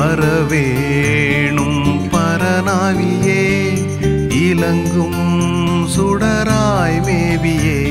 வரவேணும் பரநாவியே இலங்கும் சுடராய் மேவியே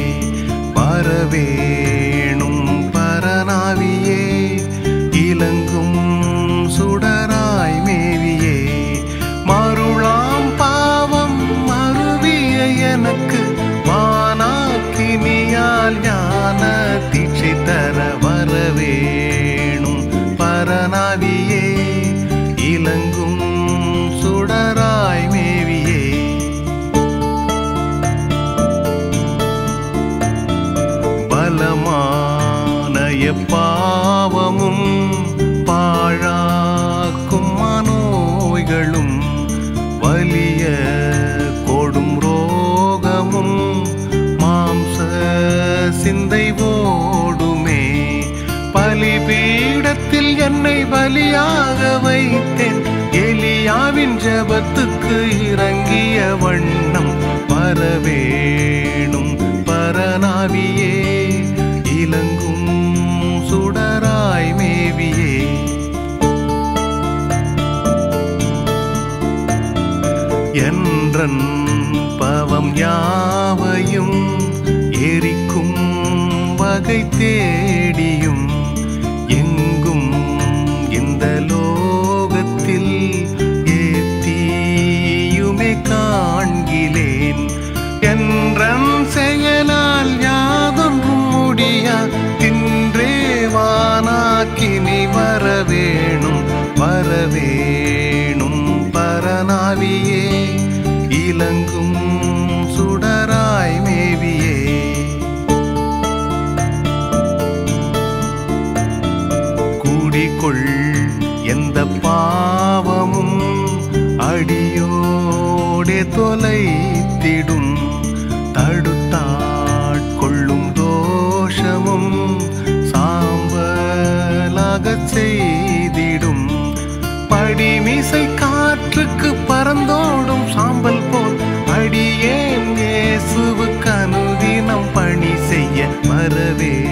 வரவேணும் பரநாவியே இலங்கும் சுடராய் மேவியே மருளாம் பாவம் மருவிய எனக்கு வானாக்கினியால் ஞான தீட்சை தர வரவேணும் பரநாவியே இலங்கும் சுடராய் மேவியே பலமான எப்பாவமும் பாழாக்கும் மனோய்களும் வலிய கொடும் ரோகமும் மாம்ச சிந்தை ஓடுமே பலிபீடத்தில் என்னை பலியாக வைத்தேன் எலியாவின் ஜபத்துக்கு இறங்கிய வண்ணம் வரவேணும் பரநாவியே இலங்கும் சுடராய் மேவியே என்றன் பவம் யாவையும் எரிக்கும் வகை தேடியும் எங்கும் இந்த லோகத்தில் ஏத்தியுமே காண்கிலேன் என்றன் செயலால் யாதொன்றும் முடியா தின்றே வானாக்கினி வரவேணும் வரவேணும் பரநாவியே இலங்கும் சுடராய் மேவியே கூடிக்கொள் எந்த பாவமும் அடியோடே தொலைத்திடும் தடுத்தாட்கொள்ளும் தோஷமும் சாம்பலாகச் செய்திடும் படிமிசை காற்றுக்கு பறந்தோடும் சாம்பல் போல் அடியேன் இயேசுவுக்கு அனுதினம் பணி செய்ய வரவே